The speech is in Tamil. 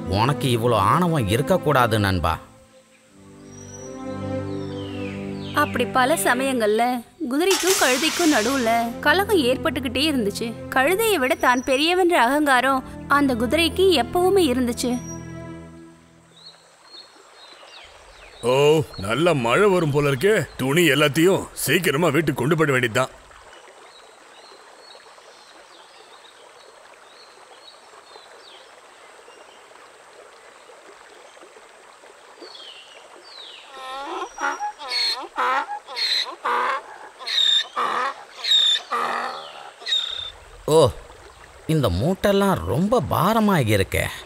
உனக்கு இவ்வளோ ஆணவம் இருக்கக்கூடாது நண்பா அப்படி பல சமயங்கள்ல குதிரைக்கும் கழுதைக்கும் நடுவுல கலகம் ஏற்பட்டுக்கிட்டே இருந்துச்சு கழுதையை விட தான் பெரியவன்ற அகங்காரம் அந்த குதிரைக்கு எப்பவுமே இருந்துச்சு ஓ நல்ல மழை வரும் போல இருக்கே துணி எல்லாத்தையும் சீக்கிரமா வீட்டுக்கு கொண்டு போட வேண்டியதுதான் ஓ இந்த மூட்டெல்லாம் ரொம்ப பாரமாக இருக்கே